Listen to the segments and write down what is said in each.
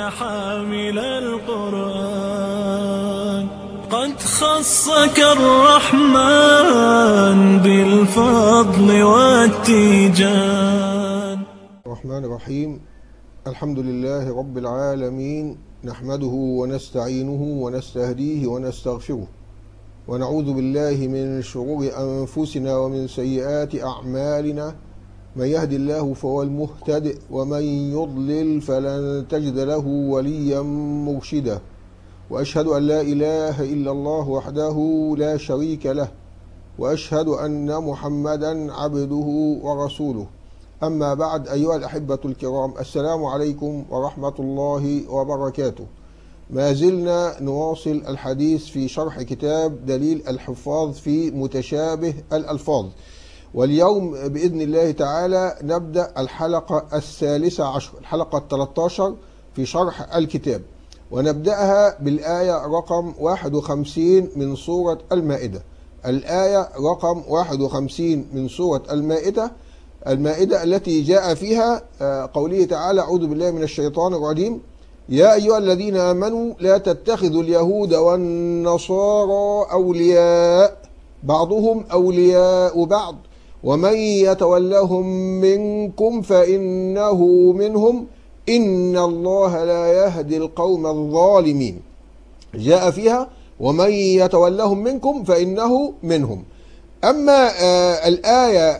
يا حامل القرآن قد خصك الرحمن بالفضل والتيجان الرحمن الرحيم الحمد لله رب العالمين نحمده ونستعينه ونستهديه ونستغفره ونعوذ بالله من شرور أنفسنا ومن سيئات أعمالنا من يهد الله فهو المهتد ومن يضلل فلن تجد له وليا مرشدا وأشهد أن لا إله إلا الله وحده لا شريك له وأشهد أن محمدا عبده ورسوله أما بعد أيها الأحبة الكرام السلام عليكم ورحمة الله وبركاته ما زلنا نواصل الحديث في شرح كتاب دليل الحفاظ في متشابه الألفاظ واليوم بإذن الله تعالى نبدأ الحلقة الثالثة عشر الحلقة الثلاثة في شرح الكتاب ونبدأها بالآية رقم 51 من سورة المائدة الآية رقم 51 من سورة المائدة المائدة التي جاء فيها قوله تعالى أعوذ بالله من الشيطان الرجيم يا أيها الذين آمنوا لا تتخذوا اليهود والنصارى أولياء بعضهم أولياء بعض ومن يتولهم منكم فإنه منهم إن الله لا يهدي القوم الظالمين جاء فيها ومن يتولهم منكم فإنه منهم أما الآية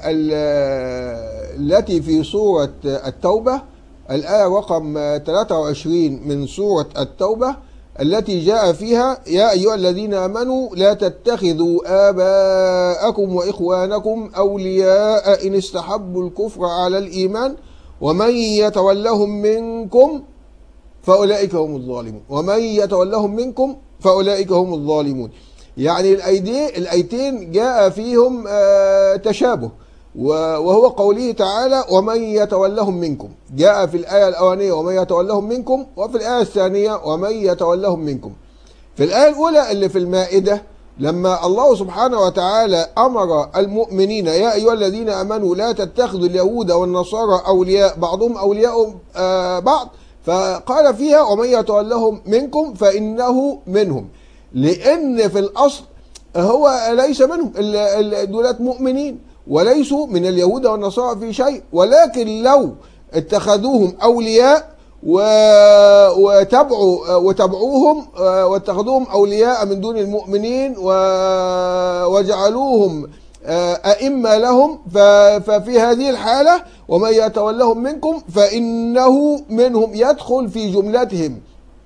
التي في سورة التوبة الآية رقم 23 من سورة التوبة التي جاء فيها يا أيها الذين آمنوا لا تتخذوا آباءكم وإخوانكم أولياء إن استحبوا الكفر على الإيمان ومن يتولهم منكم فأولئك هم الظالمون ومن يتولهم منكم فأولئك هم الظالمون يعني الأيتين جاء فيهم تشابه وهو قوله تعالى ومن يتولهم منكم جاء في الآية الأولانية ومن يتولهم منكم وفي الآية الثانية ومن يتولهم منكم في الآية الأولى اللي في المائدة لما الله سبحانه وتعالى أمر المؤمنين يا أيها الذين أمنوا لا تتخذوا اليهود والنصارى أولياء بعضهم أولياء بعض فقال فيها ومن يتولهم منكم فإنه منهم لأن في الأصل هو ليس منهم دولة مؤمنين وليسوا من اليهود والنصارى في شيء ولكن لو اتخذوهم أولياء وتبعوا وتبعوهم واتخذوهم أولياء من دون المؤمنين وجعلوهم أئمة لهم ففي هذه الحالة ومن يتولهم منكم فإنه منهم يدخل في جملتهم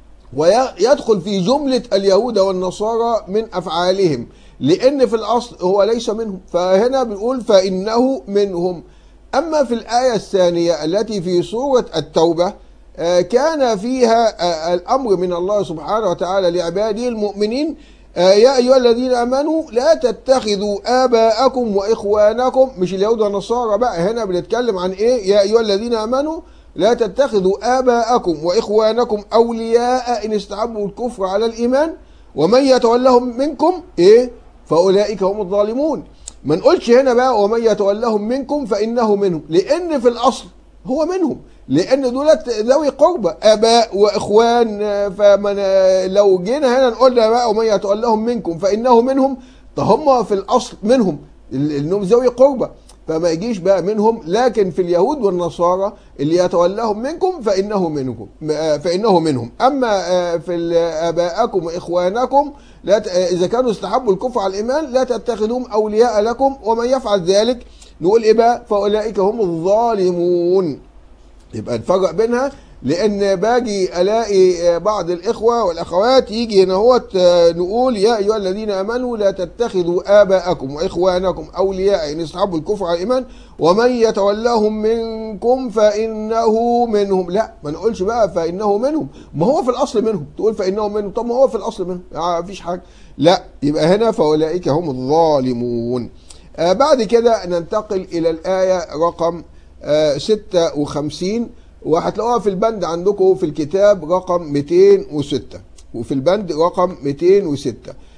ويدخل في جملة اليهود والنصارى من أفعالهم لأن في الأصل هو ليس منهم فهنا بنقول فإنه منهم أما في الآية الثانية التي في سورة التوبة كان فيها الأمر من الله سبحانه وتعالى لعباده المؤمنين يا أيها الذين آمنوا لا تتخذوا آباءكم وإخوانكم مش اليهود والنصارى بقى هنا بنتكلم عن إيه يا أيها الذين آمنوا لا تتخذوا آباءكم وإخوانكم أولياء إن استحبوا الكفر على الإيمان ومن يتولهم منكم إيه فأولئك هم الظالمون ما نقولش هنا بقى ومن يتولهم منكم فإنه منهم لأن في الأصل هو منهم لأن دولت ذوي قربى آباء وإخوان فمن لو جينا هنا نقول بقى ومن يتولهم منكم فإنه منهم هم في الأصل منهم إنهم ذوي قربى فما يجيش بقى منهم لكن في اليهود والنصارى اللي يتولهم منكم فإنه منكم فإنه منهم أما في آباءكم وإخوانكم لا إذا كانوا استحبوا الكفر على الإيمان لا تتخذوهم أولياء لكم ومن يفعل ذلك نقول إيه بقى فأولئك هم الظالمون يبقى نفرق بينها لان باجي الاقي بعض الاخوه والاخوات يجي هنا هو نقول يا ايها الذين امنوا لا تتخذوا اباءكم واخوانكم اولياء ان استحبوا الكفر على الايمان ومن يتولهم منكم فانه منهم لا ما نقولش بقى فانه منهم ما هو في الاصل منهم تقول فانه منهم طب ما هو في الاصل منهم ما فيش حاجه لا يبقى هنا فاولئك هم الظالمون آه بعد كده ننتقل الى الايه رقم آه 56 وهتلاقوها في البند عندكم في الكتاب رقم 206 وفي البند رقم 206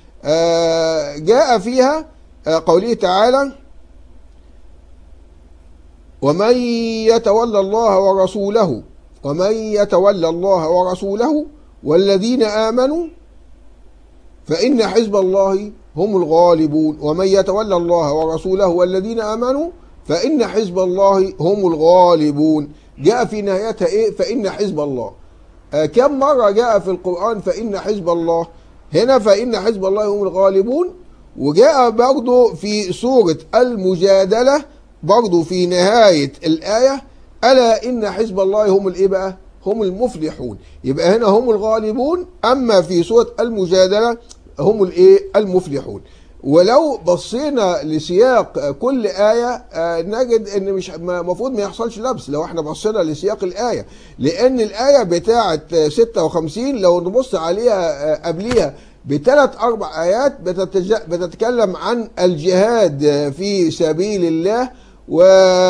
آه جاء فيها آه قوله تعالى ومن يتولى الله ورسوله ومن يتولى الله ورسوله والذين آمنوا فإن حزب الله هم الغالبون ومن يتولى الله ورسوله والذين آمنوا فإن حزب الله هم الغالبون جاء في نهايتها إيه فإن حزب الله آه كم مرة جاء في القرآن فإن حزب الله هنا فإن حزب الله هم الغالبون وجاء برضه في سورة المجادلة برضه في نهاية الآية ألا إن حزب الله هم الإيه بقى؟ هم المفلحون يبقى هنا هم الغالبون أما في سورة المجادلة هم الإيه؟ المفلحون ولو بصينا لسياق كل آية آه، نجد ان مش المفروض ما يحصلش لبس لو احنا بصينا لسياق الآية لأن الآية بتاعة آه، 56 لو نبص عليها آه، قبليها بثلاث أربع آيات بتتج- بتتكلم عن الجهاد آه، في سبيل الله و...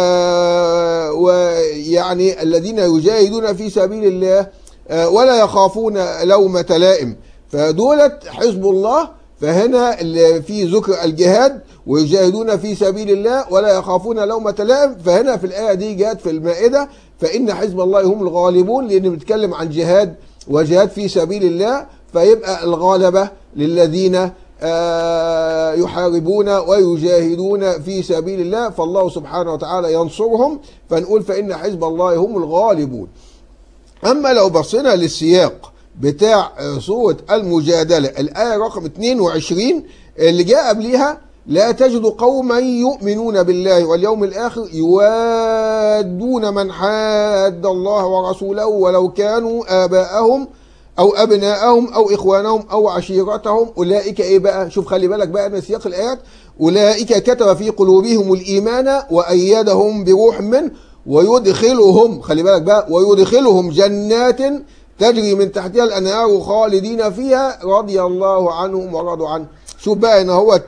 ويعني الذين يجاهدون في سبيل الله آه، ولا يخافون لومة لائم فدولت حزب الله فهنا اللي في ذكر الجهاد ويجاهدون في سبيل الله ولا يخافون لومة لائم فهنا في الآية دي جاءت في المائدة فإن حزب الله هم الغالبون لأن بيتكلم عن جهاد وجهاد في سبيل الله فيبقى الغالبة للذين آه، يحاربون ويجاهدون في سبيل الله فالله سبحانه وتعالى ينصرهم فنقول فإن حزب الله هم الغالبون أما لو بصينا للسياق بتاع آه، سورة المجادلة الآية رقم 22 اللي جاء قبليها لا تجد قوما يؤمنون بالله واليوم الآخر يوادون من حاد الله ورسوله ولو كانوا آباءهم أو أبناءهم أو إخوانهم أو عشيرتهم أولئك إيه بقى شوف خلي بالك بقى من سياق الآيات أولئك كتب في قلوبهم الإيمان وأيدهم بروح منه ويدخلهم خلي بالك بقى ويدخلهم جنات تجري من تحتها الأنهار خالدين فيها رضي الله عنهم ورضوا عنه شوف بقى ان هو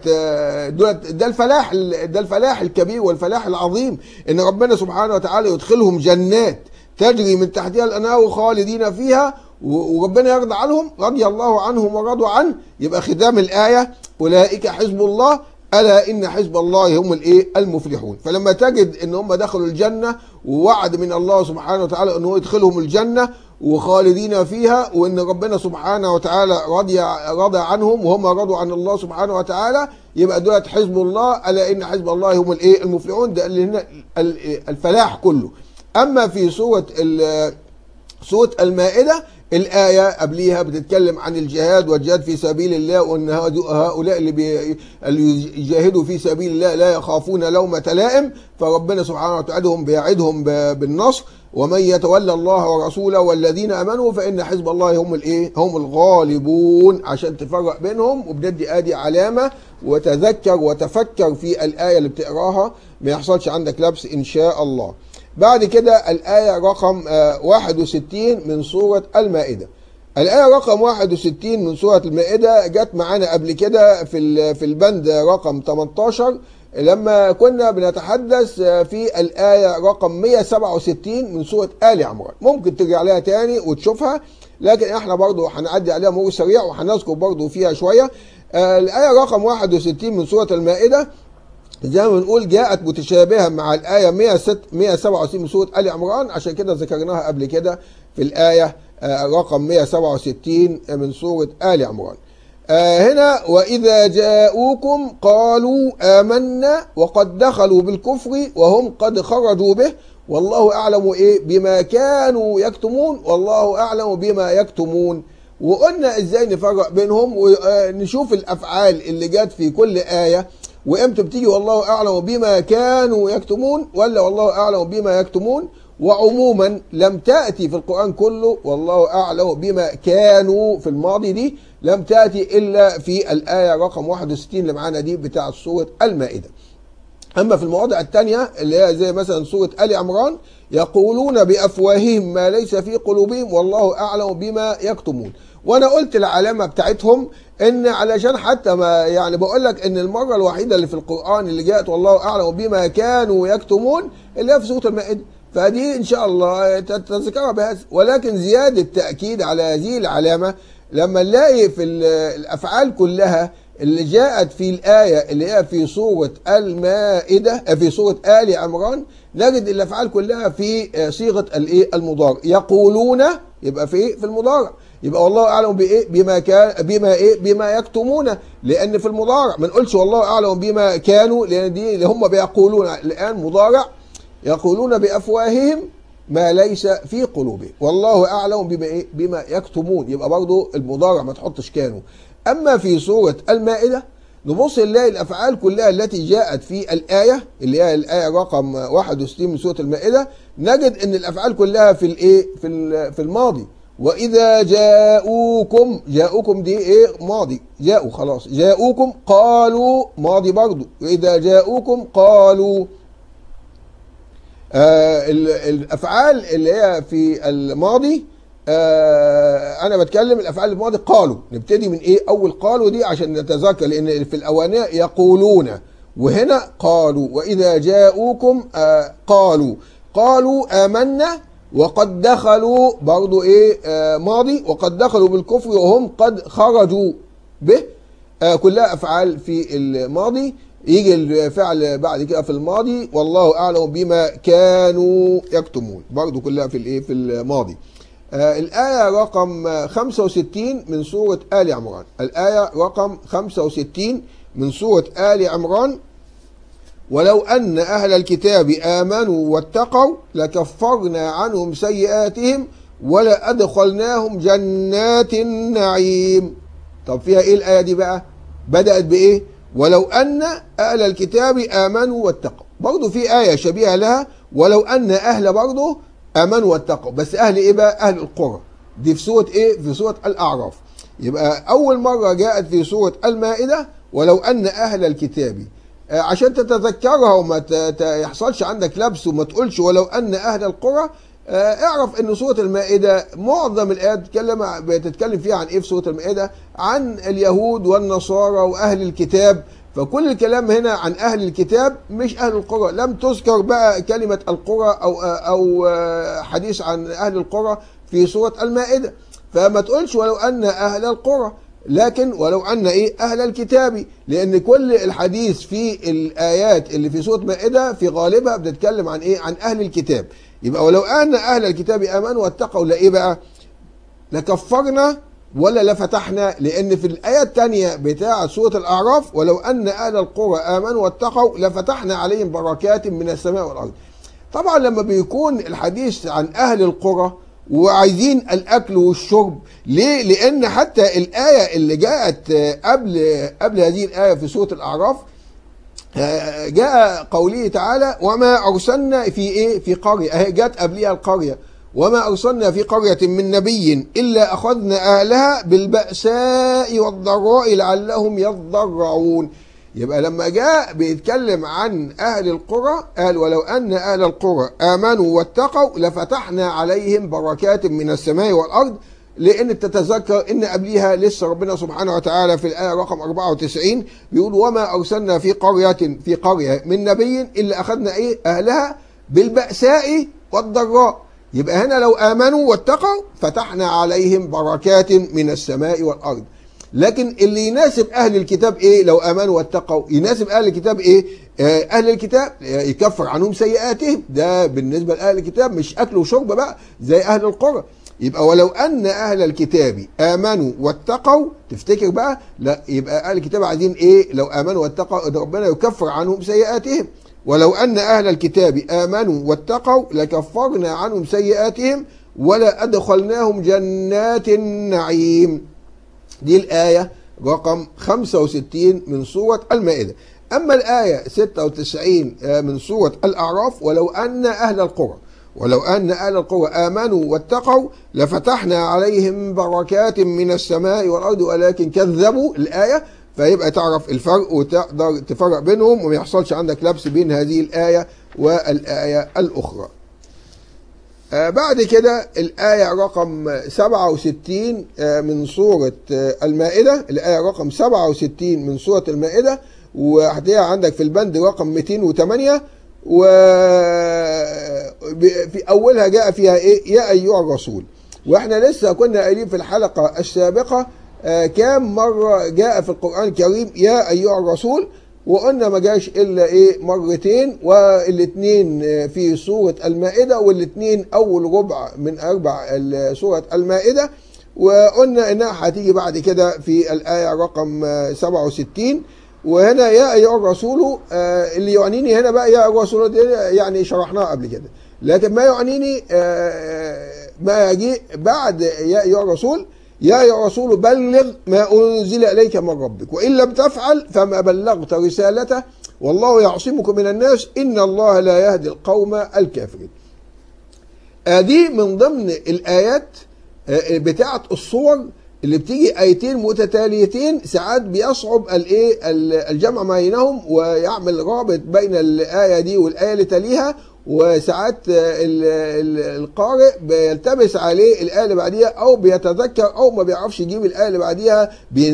ده الفلاح ده الفلاح الكبير والفلاح العظيم ان ربنا سبحانه وتعالى يدخلهم جنات تجري من تحتها الانهار خالدين فيها وربنا يرضى عنهم رضي الله عنهم ورضوا عنه يبقى ختام الايه اولئك حزب الله الا ان حزب الله هم الايه المفلحون فلما تجد ان هم دخلوا الجنه ووعد من الله سبحانه وتعالى ان هو يدخلهم الجنه وخالدين فيها وان ربنا سبحانه وتعالى رضي رضى عنهم وهم رضوا عن الله سبحانه وتعالى يبقى دولت حزب الله الا ان حزب الله هم الايه المفلحون ده اللي هنا الفلاح كله اما في سوره سوره المائده الآية قبليها بتتكلم عن الجهاد والجهاد في سبيل الله وأن هؤلاء اللي, بي اللي يجاهدوا في سبيل الله لا يخافون لومة لائم فربنا سبحانه وتعالى بيعدهم بالنصر ومن يتولى الله ورسوله والذين امنوا فان حزب الله هم الايه؟ هم الغالبون عشان تفرق بينهم وبندي ادي علامه وتذكر وتفكر في الايه اللي بتقراها ما يحصلش عندك لبس ان شاء الله. بعد كده الايه رقم 61 من سوره المائده. الآية رقم 61 من سورة المائدة جت معانا قبل كده في في البند رقم 18 لما كنا بنتحدث في الآية رقم 167 من سورة آل عمران ممكن ترجع عليها تاني وتشوفها لكن احنا برضو هنعدي عليها مرور سريع وهنذكر برضو فيها شوية الآية رقم 61 من سورة المائدة زي ما بنقول جاءت متشابهة مع الآية 167 من سورة آل عمران عشان كده ذكرناها قبل كده في الآية رقم 167 من سورة آل عمران آه هنا وإذا جاءوكم قالوا آمنا وقد دخلوا بالكفر وهم قد خرجوا به والله أعلم إيه بما كانوا يكتمون والله أعلم بما يكتمون وقلنا إزاي نفرق بينهم ونشوف الأفعال اللي جت في كل آية وإمتى بتيجي والله أعلم بما كانوا يكتمون ولا والله أعلم بما يكتمون وعموما لم تأتي في القرآن كله والله أعلم بما كانوا في الماضي دي لم تأتي إلا في الآية رقم 61 اللي معانا دي بتاع سورة المائدة أما في المواضع الثانية اللي هي زي مثلا سورة آل عمران يقولون بأفواههم ما ليس في قلوبهم والله أعلم بما يكتمون وأنا قلت العلامة بتاعتهم إن علشان حتى ما يعني بقول لك إن المرة الوحيدة اللي في القرآن اللي جاءت والله أعلم بما كانوا يكتمون اللي هي في سورة المائدة فدي ان شاء الله تذكرها بهذا ولكن زياده تاكيد على هذه العلامه لما نلاقي في الافعال كلها اللي جاءت في الآية اللي هي في سورة المائدة آه، في سورة آل عمران نجد الأفعال كلها في آه، صيغة الإيه المضارع يقولون يبقى في إيه في المضارع يبقى والله أعلم بإيه بما كان بما إيه بما يكتمون لأن في المضارع ما نقولش والله أعلم بما كانوا لأن دي اللي هم بيقولون الآن مضارع يقولون بأفواههم ما ليس في قلوبهم والله أعلم بما إيه بما يكتمون يبقى برضو المضارع ما تحطش كانوا أما في سورة المائدة نبص نلاقي الأفعال كلها التي جاءت في الآية اللي هي الآية رقم 61 من سورة المائدة نجد أن الأفعال كلها في الإيه في ال- في الماضي وإذا جاءوكم جاءوكم دي إيه ماضي جاءوا خلاص جاءوكم قالوا ماضي برضو وإذا جاءوكم قالوا آه ال- الافعال اللي هي في الماضي آه انا بتكلم الافعال الماضي قالوا نبتدي من ايه اول قالوا دي عشان نتذكر لان في الاولانيه يقولون وهنا قالوا واذا جاءوكم آه قالوا قالوا امنا وقد دخلوا برضو ايه آه ماضي وقد دخلوا بالكفر وهم قد خرجوا به آه، كلها افعال في الماضي يجي الفعل بعد كده في الماضي والله اعلم بما كانوا يكتمون برضو كلها في الايه في الماضي آه، الآية رقم 65 من سورة آل عمران الآية رقم 65 من سورة آل عمران ولو أن أهل الكتاب آمنوا واتقوا لكفرنا عنهم سيئاتهم ولأدخلناهم جنات النعيم طب فيها إيه الآية دي بقى بدأت بإيه ولو أن أهل الكتاب آمنوا واتقوا برضو في آية شبيهة لها ولو أن أهل برضو آمنوا واتقوا بس أهل إيه بقى أهل القرى دي في سورة إيه في سورة الأعراف يبقى أول مرة جاءت في سورة المائدة ولو أن أهل الكتاب آه، عشان تتذكرها وما ت- ت- يحصلش عندك لبس وما تقولش ولو أن أهل القرى آه، اعرف ان سوره المائده معظم الايات بتتكلم بتتكلم فيها عن ايه في سوره المائده عن اليهود والنصارى واهل الكتاب فكل الكلام هنا عن اهل الكتاب مش اهل القرى لم تذكر بقى كلمه القرى او او آه، حديث عن اهل القرى في سوره المائده فما تقولش ولو ان اهل القرى لكن ولو ان ايه اهل الكتاب لان كل الحديث في الايات اللي في سوره مائده في غالبها بتتكلم عن ايه عن اهل الكتاب يبقى ولو ان اهل الكتاب امنوا واتقوا لا ايه بقى لكفرنا ولا لفتحنا لان في الايه الثانيه بتاعه سوره الاعراف ولو ان اهل القرى امنوا واتقوا لفتحنا عليهم بركات من السماء والارض طبعا لما بيكون الحديث عن اهل القرى وعايزين الاكل والشرب ليه لان حتى الايه اللي جاءت قبل قبل هذه الايه في سوره الاعراف جاء قوله تعالى وما ارسلنا في ايه في قريه اهي جت قبلها القريه وما ارسلنا في قريه من نبي الا اخذنا اهلها بالباساء والضراء لعلهم يضرعون يبقى لما جاء بيتكلم عن اهل القرى قال ولو ان اهل القرى امنوا واتقوا لفتحنا عليهم بركات من السماء والارض لان تتذكر ان قبليها لسه ربنا سبحانه وتعالى في الايه رقم 94 بيقول وما ارسلنا في قريه في قريه من نبي الا اخذنا ايه اهلها بالباساء والضراء يبقى هنا لو امنوا واتقوا فتحنا عليهم بركات من السماء والارض لكن اللي يناسب اهل الكتاب ايه لو امنوا واتقوا يناسب اهل الكتاب ايه آه اهل الكتاب يكفر عنهم سيئاتهم ده بالنسبه لاهل الكتاب مش اكل وشرب بقى زي اهل القرى يبقى ولو ان اهل الكتاب امنوا واتقوا تفتكر بقى لا يبقى اهل الكتاب عايزين ايه لو امنوا واتقوا ده ربنا يكفر عنهم سيئاتهم ولو ان اهل الكتاب امنوا واتقوا لكفرنا عنهم سيئاتهم ولا ادخلناهم جنات النعيم دي الآية رقم 65 من سورة المائدة أما الآية 96 من سورة الأعراف ولو أن أهل القرى ولو أن أهل القرى آمنوا واتقوا لفتحنا عليهم بركات من السماء والأرض ولكن كذبوا الآية فيبقى تعرف الفرق وتقدر تفرق بينهم وما يحصلش عندك لبس بين هذه الآية والآية الأخرى آه بعد كده الآية رقم 67 آه من سورة آه المائدة الآية رقم 67 من سورة المائدة وهتلاقيها عندك في البند رقم 208 وفي أولها جاء فيها إيه يا أيها الرسول وإحنا لسه كنا قايلين في الحلقة السابقة آه، كام مرة جاء في القرآن الكريم يا أيها الرسول وقلنا ما جاش إلا إيه مرتين والاثنين آه، في سورة المائدة والاثنين أول ربع من أربع ال- سورة المائدة وقلنا إنها هتيجي بعد كده في الآية رقم آه، 67 وهنا يا أيها الرسول آه، اللي يعنيني هنا بقى يا أيها الرسول دي يعني شرحناها قبل كده لكن ما يعنيني آه، ما يجي بعد يا أيها الرسول يا أيها الرسول بلغ ما أنزل إليك من ربك وإن لم تفعل فما بلغت رسالته والله يعصمك من الناس إن الله لا يهدي القوم الكافرين آه، دي من ضمن الآيات آه، بتاعة الصور اللي بتيجي آيتين متتاليتين ساعات بيصعب الايه ال- الجمع بينهم ويعمل رابط بين الآية دي والآية اللي تليها وساعات آه، ال- ال- القارئ بيلتبس عليه الآية اللي بعديها أو بيتذكر أو ما بيعرفش يجيب الآية اللي بعديها بي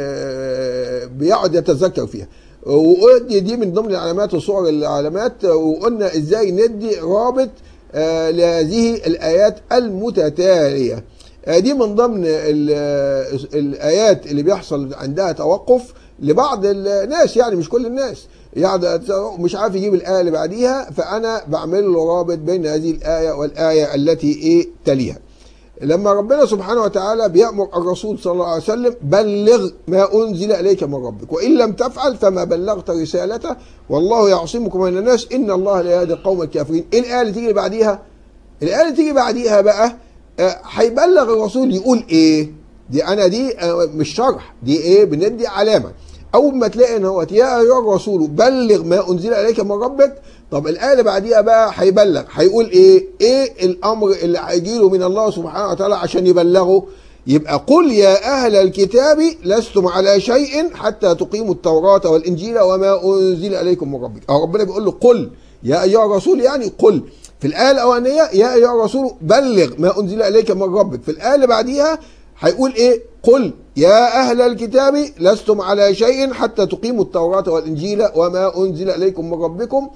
بي بيقعد يتذكر فيها ودي دي من ضمن علامات الصور العلامات وقلنا ازاي ندي رابط آه، لهذه الآيات المتتالية آه، دي من ضمن ال- الآيات اللي بيحصل عندها توقف لبعض الناس يعني مش كل الناس يعني مش عارف يجيب الآية اللي بعديها فأنا بعمل له رابط بين هذه الآية والآية التي إيه تليها لما ربنا سبحانه وتعالى بيأمر الرسول صلى الله عليه وسلم بلغ ما أنزل إليك من ربك وإن لم تفعل فما بلغت رسالته والله يعصمك من الناس إن الله لا يهدي القوم الكافرين إيه الآية اللي تيجي بعديها الآية اللي تيجي بعديها بقى آه، هيبلغ الرسول يقول إيه دي أنا دي آه، مش شرح دي إيه بندي علامة أول ما تلاقي إن هو يا أيها الرسول بلغ ما أنزل إليك من ربك طب الآية اللي بعديها بقى هيبلغ هيقول إيه إيه الأمر اللي هيجيله من الله سبحانه وتعالى عشان يبلغه يبقى قل يا أهل الكتاب لستم على شيء حتى تقيموا التوراة والإنجيل وما أنزل إليكم من ربك أو ربنا بيقول له قل يا أيها الرسول يعني قل في الآية الأولانية يا أيها الرسول بلغ ما أنزل إليك من ربك في الآية اللي بعديها هيقول إيه قل يا أهل الكتاب لستم على شيء حتى تقيموا التوراة والإنجيل وما أنزل إليكم من ربكم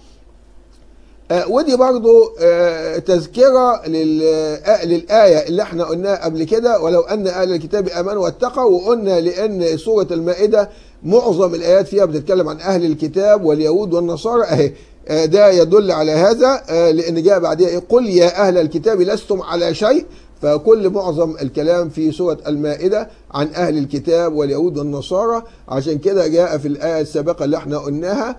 آه، ودي برضو آه، تذكرة لل- آه، للآية اللي احنا قلناها قبل كده ولو أن أهل الكتاب آمنوا واتقوا وقلنا لأن سورة المائدة معظم الآيات فيها بتتكلم عن أهل الكتاب واليهود والنصارى أهي آه، ده يدل على هذا آه، لأن جاء بعدها إيه؟ قل يا أهل الكتاب لستم على شيء فكل معظم الكلام في سورة المائدة عن أهل الكتاب واليهود والنصارى عشان كده جاء في الآية السابقة اللي احنا قلناها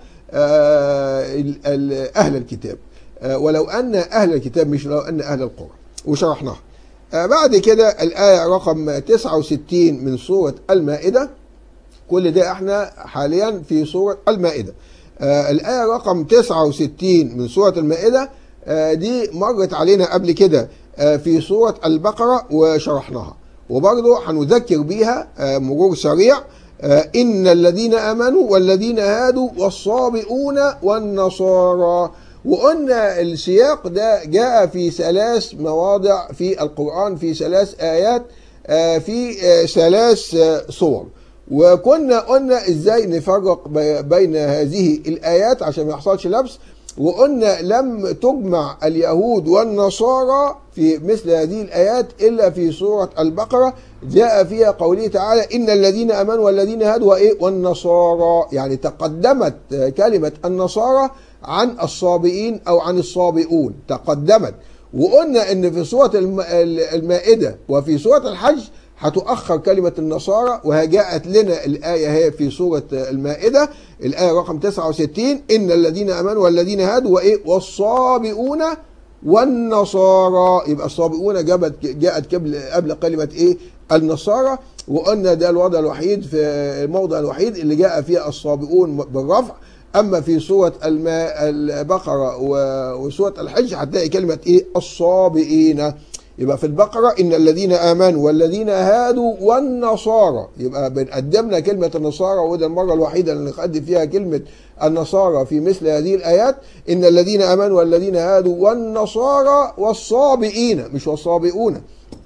آه، ال- ال- أهل الكتاب آه، ولو أن أهل الكتاب مش لو أن أهل القرى وشرحناها آه، بعد كده الآية رقم 69 من سورة المائدة كل ده احنا حاليا في سورة المائدة آه الآية رقم 69 من سورة المائدة آه دي مرت علينا قبل كده آه في سورة البقرة وشرحناها وبرضه هنذكر بيها آه مرور سريع آه إن الذين آمنوا والذين هادوا والصابئون والنصارى وقلنا السياق ده جاء في ثلاث مواضع في القرآن في ثلاث آيات آه في آه ثلاث آه صور وكنا قلنا ازاي نفرق بي- بين هذه الايات عشان ما يحصلش لبس وقلنا لم تجمع اليهود والنصارى في مثل هذه الايات الا في سوره البقره جاء فيها قوله تعالى ان الذين امنوا والذين هادوا وايه والنصارى يعني تقدمت كلمه النصارى عن الصابئين او عن الصابئون تقدمت وقلنا ان في سوره الم- المائده وفي سوره الحج هتؤخر كلمة النصارى وجاءت لنا الآية هي في سورة المائدة الآية رقم 69 إن الذين آمنوا والذين هادوا وإيه والصابئون والنصارى يبقى الصابئون جابت جاءت قبل قبل كلمة إيه النصارى وقلنا ده الوضع الوحيد في الموضع الوحيد اللي جاء فيه الصابئون بالرفع اما في سوره الماء البقره و- وسوره الحج هتلاقي كلمه ايه الصابئين يبقى في البقرة إن الذين آمنوا والذين هادوا والنصارى يبقى بنقدمنا كلمة النصارى وده المرة الوحيدة اللي نقدم فيها كلمة النصارى في مثل هذه الآيات إن الذين آمنوا والذين هادوا والنصارى والصابئين مش والصابئون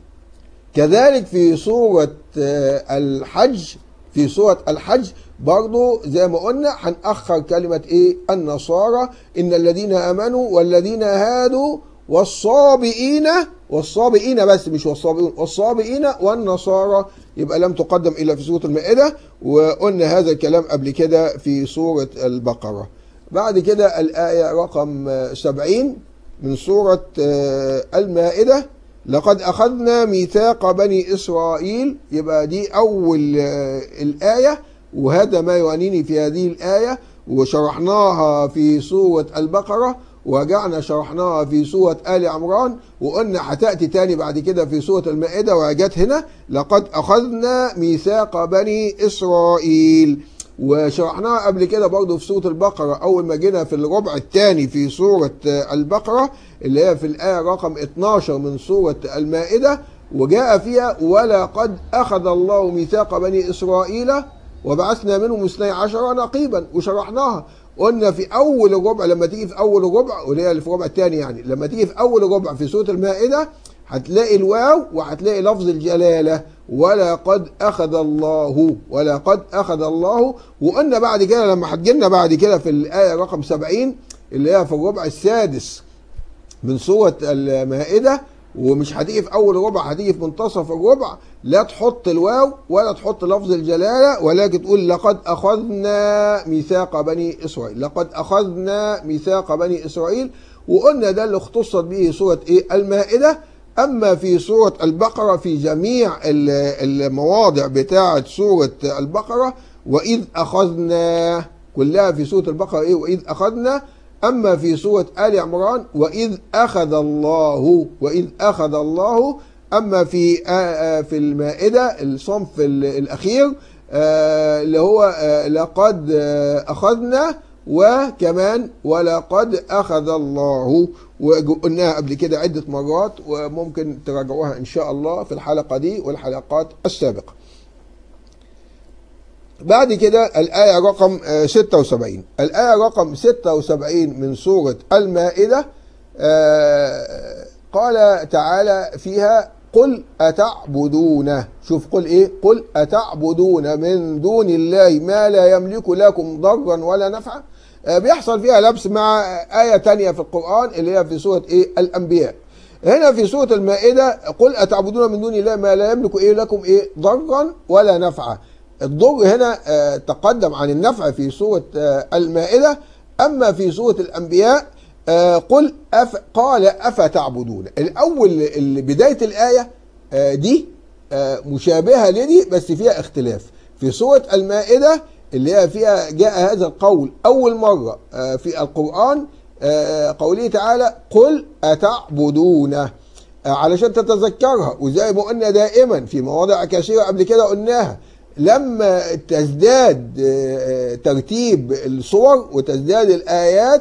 كذلك في سورة آه، الحج في سورة الحج برضو زي ما قلنا هنأخر كلمة ايه النصارى إن الذين آمنوا والذين هادوا والصابئين والصابئين بس مش والصابئون والصابئين والنصارى يبقى لم تقدم الا في سوره المائده وقلنا هذا الكلام قبل كده في سوره البقره بعد كده الايه رقم 70 من سوره المائده لقد اخذنا ميثاق بني اسرائيل يبقى دي اول الايه وهذا ما يعنيني في هذه الايه وشرحناها في سوره البقره ورجعنا شرحناها في سورة آل عمران وقلنا هتأتي تاني بعد كده في سورة المائدة وجت هنا لقد أخذنا ميثاق بني إسرائيل وشرحناها قبل كده برضه في سورة البقرة أول ما جينا في الربع الثاني في سورة البقرة اللي هي في الآية رقم 12 من سورة المائدة وجاء فيها ولقد أخذ الله ميثاق بني إسرائيل وبعثنا منهم اثني عشر نقيبا وشرحناها قلنا في اول الربع لما تيجي في اول الربع واللي هي في الربع الثاني يعني لما تيجي في اول الربع في سوره المائده هتلاقي الواو وهتلاقي لفظ الجلاله ولقد اخذ الله ولقد اخذ الله وقلنا بعد كده لما هتجينا بعد كده في الايه رقم 70 اللي هي في الربع السادس من سوره المائده ومش هتيجي في اول ربع هتيجي في منتصف الربع لا تحط الواو ولا تحط لفظ الجلاله ولكن تقول لقد اخذنا ميثاق بني اسرائيل لقد اخذنا ميثاق بني اسرائيل وقلنا ده اللي اختصت به سوره ايه المائده اما في سوره البقره في جميع المواضع بتاعه سوره البقره واذ اخذنا كلها في سوره البقره ايه واذ اخذنا أما في سورة آل عمران وإذ أخذ الله وإذ أخذ الله أما في في المائدة الصنف الأخير اللي هو لقد أخذنا وكمان ولقد أخذ الله وقلناها قبل كده عدة مرات وممكن تراجعوها إن شاء الله في الحلقة دي والحلقات السابقة بعد كده الآية رقم 76 الآية رقم 76 من سورة المائدة قال تعالى فيها قل أتعبدون شوف قل إيه قل أتعبدون من دون الله ما لا يملك لكم ضرا ولا نفعا بيحصل فيها لبس مع آية تانية في القرآن اللي هي في سورة إيه الأنبياء هنا في سورة المائدة قل أتعبدون من دون الله ما لا يملك إيه لكم إيه ضرا ولا نفعا الضر هنا تقدم عن النفع في سورة المائدة أما في سورة الأنبياء قل أف قال أفتعبدون الأول بداية الآية دي مشابهة لدي بس فيها اختلاف في سورة المائدة اللي هي فيها جاء هذا القول أول مرة في القرآن قوله تعالى قل أتعبدون علشان تتذكرها وزي ما قلنا دائما في مواضع كثيرة قبل كده قلناها لما تزداد ترتيب الصور وتزداد الآيات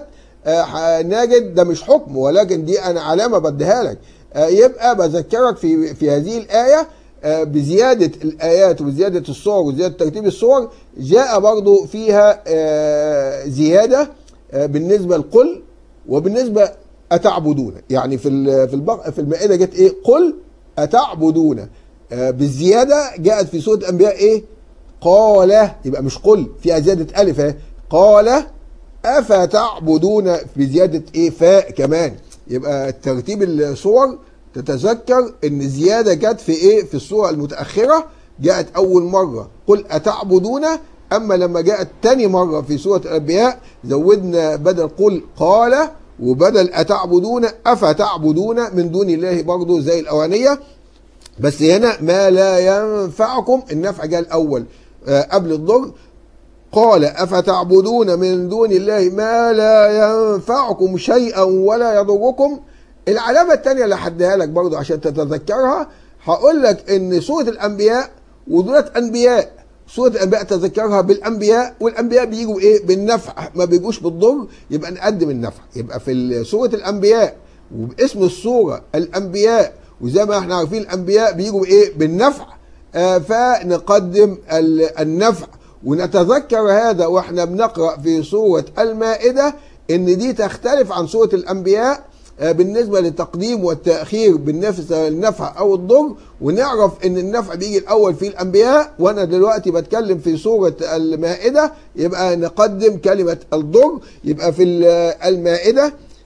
نجد ده مش حكم ولكن دي أنا علامة بديها لك يبقى بذكرك في في هذه الآية بزيادة الآيات وبزيادة الصور وزيادة ترتيب الصور جاء برضو فيها زيادة بالنسبة لقل وبالنسبة أتعبدون يعني في في البق في المائدة جت إيه قل أتعبدون بالزيادة جاءت في سورة الأنبياء إيه قال يبقى مش قل فيها زيادة ألف اهي قال أفتعبدون بزيادة إيه فاء كمان يبقى ترتيب الصور تتذكر ان زياده جت في ايه في الصوره المتاخره جاءت اول مره قل اتعبدون اما لما جاءت تاني مره في سوره الانبياء زودنا بدل قل قال وبدل اتعبدون افتعبدون من دون الله برضه زي الاولانيه بس هنا ما لا ينفعكم النفع جاء الاول آه قبل الضر قال افتعبدون من دون الله ما لا ينفعكم شيئا ولا يضركم العلامة التانية اللي هديها لك برضو عشان تتذكرها هقول لك ان سورة الانبياء ودولت انبياء سورة الانبياء تذكرها بالانبياء والانبياء بيجوا ايه بالنفع ما بيجوش بالضر يبقى نقدم النفع يبقى في سورة الانبياء وباسم السورة الانبياء وزي ما احنا عارفين الانبياء بيجوا ايه بالنفع آه فنقدم النفع ونتذكر هذا واحنا بنقرا في سوره المائده ان دي تختلف عن سوره الانبياء بالنسبه للتقديم والتاخير بالنفع النفع او الضر ونعرف ان النفع بيجي الاول في الانبياء وانا دلوقتي بتكلم في سوره المائده يبقى نقدم كلمه الضر يبقى في المائده